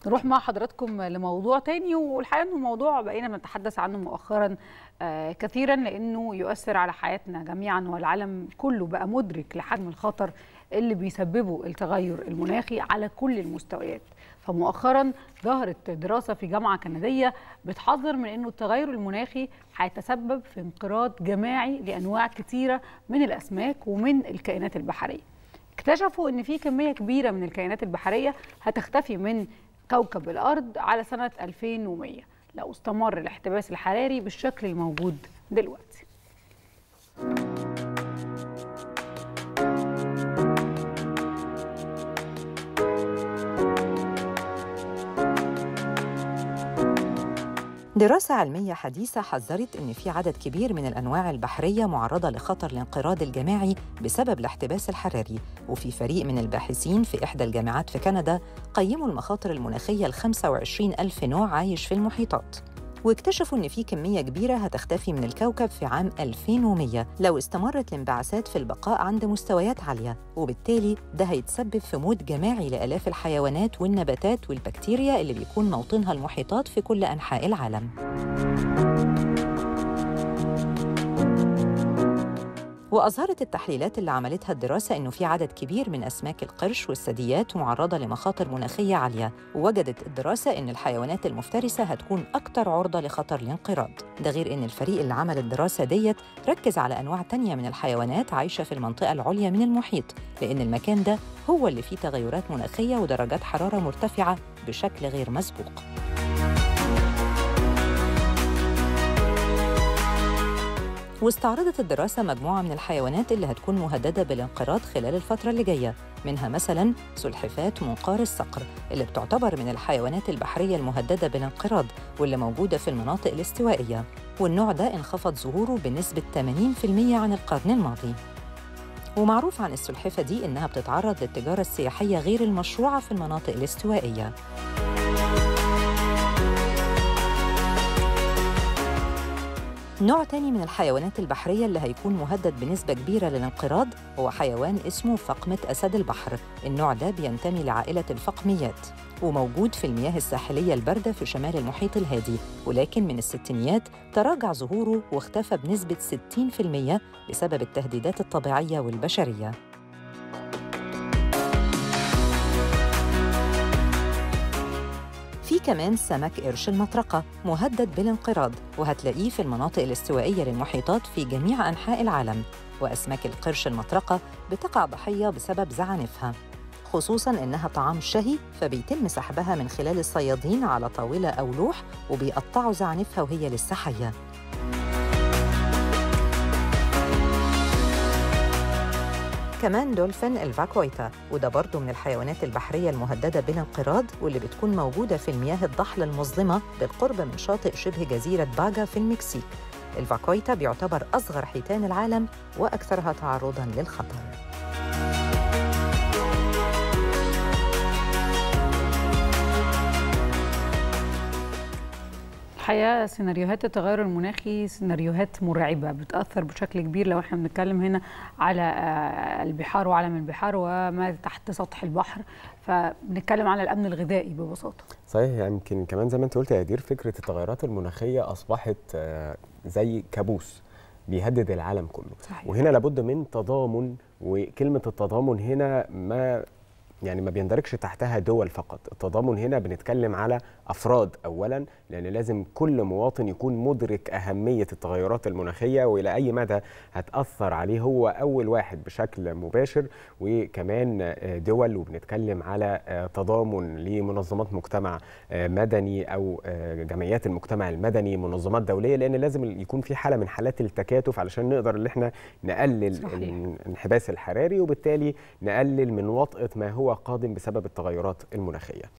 نروح مع حضراتكم لموضوع تاني والحقيقه انه موضوع بقينا بنتحدث عنه مؤخرا آه كثيرا لانه يؤثر على حياتنا جميعا والعالم كله بقى مدرك لحجم الخطر اللي بيسببه التغير المناخي على كل المستويات فمؤخرا ظهرت دراسه في جامعه كنديه بتحذر من انه التغير المناخي هيتسبب في انقراض جماعي لانواع كثيره من الاسماك ومن الكائنات البحريه اكتشفوا ان في كميه كبيره من الكائنات البحريه هتختفي من كوكب الارض على سنه 2100 لو استمر الاحتباس الحراري بالشكل الموجود دلوقتي دراسة علمية حديثة حذرت إن في عدد كبير من الأنواع البحرية معرضة لخطر الانقراض الجماعي بسبب الاحتباس الحراري وفي فريق من الباحثين في إحدى الجامعات في كندا قيموا المخاطر المناخية ل 25 ألف نوع عايش في المحيطات واكتشفوا إن في كمية كبيرة هتختفي من الكوكب في عام 2100 لو استمرت الانبعاثات في البقاء عند مستويات عالية وبالتالي ده هيتسبب في موت جماعي لآلاف الحيوانات والنباتات والبكتيريا اللي بيكون موطنها المحيطات في كل أنحاء العالم وأظهرت التحليلات اللي عملتها الدراسة إنه في عدد كبير من أسماك القرش والثدييات معرضة لمخاطر مناخية عالية ووجدت الدراسة إن الحيوانات المفترسة هتكون أكثر عرضة لخطر الانقراض ده غير إن الفريق اللي عمل الدراسة ديت ركز على أنواع تانية من الحيوانات عايشة في المنطقة العليا من المحيط لأن المكان ده هو اللي فيه تغيرات مناخية ودرجات حرارة مرتفعة بشكل غير مسبوق واستعرضت الدراسة مجموعة من الحيوانات اللي هتكون مهددة بالانقراض خلال الفترة اللي جاية منها مثلاً سلحفاة منقار الصقر اللي بتعتبر من الحيوانات البحرية المهددة بالانقراض واللي موجودة في المناطق الاستوائية والنوع ده انخفض ظهوره بنسبة 80% عن القرن الماضي ومعروف عن السلحفة دي إنها بتتعرض للتجارة السياحية غير المشروعة في المناطق الاستوائية نوع تاني من الحيوانات البحرية اللي هيكون مهدد بنسبة كبيرة للانقراض هو حيوان اسمه فقمة أسد البحر النوع ده بينتمي لعائلة الفقميات وموجود في المياه الساحلية الباردة في شمال المحيط الهادي ولكن من الستينيات تراجع ظهوره واختفى بنسبة 60% بسبب التهديدات الطبيعية والبشرية في كمان سمك قرش المطرقة مهدد بالانقراض وهتلاقيه في المناطق الاستوائية للمحيطات في جميع أنحاء العالم وأسماك القرش المطرقة بتقع ضحية بسبب زعانفها خصوصاً إنها طعام شهي فبيتم سحبها من خلال الصيادين على طاولة أو لوح وبيقطعوا زعانفها وهي لسه حية كمان دولفين الفاكويتا وده برضه من الحيوانات البحرية المهددة بالانقراض واللي بتكون موجودة في المياه الضحلة المظلمة بالقرب من شاطئ شبه جزيرة باجا في المكسيك الفاكويتا بيعتبر أصغر حيتان العالم وأكثرها تعرضاً للخطر الحقيقه سيناريوهات التغير المناخي سيناريوهات مرعبه بتاثر بشكل كبير لو احنا بنتكلم هنا على البحار وعالم البحار وما تحت سطح البحر فبنتكلم على الامن الغذائي ببساطه صحيح يمكن يعني كمان زي ما انت قلت يا دير فكره التغيرات المناخيه اصبحت زي كابوس بيهدد العالم كله صحيح. وهنا لابد من تضامن وكلمه التضامن هنا ما يعني ما بيندرجش تحتها دول فقط التضامن هنا بنتكلم على أفراد أولا لأن لازم كل مواطن يكون مدرك أهمية التغيرات المناخية وإلى أي مدى هتأثر عليه هو أول واحد بشكل مباشر وكمان دول وبنتكلم على تضامن لمنظمات مجتمع مدني أو جمعيات المجتمع المدني منظمات دولية لأن لازم يكون في حالة من حالات التكاتف علشان نقدر ان احنا نقلل صحيح. الانحباس الحراري وبالتالي نقلل من وطأة ما هو قادم بسبب التغيرات المناخية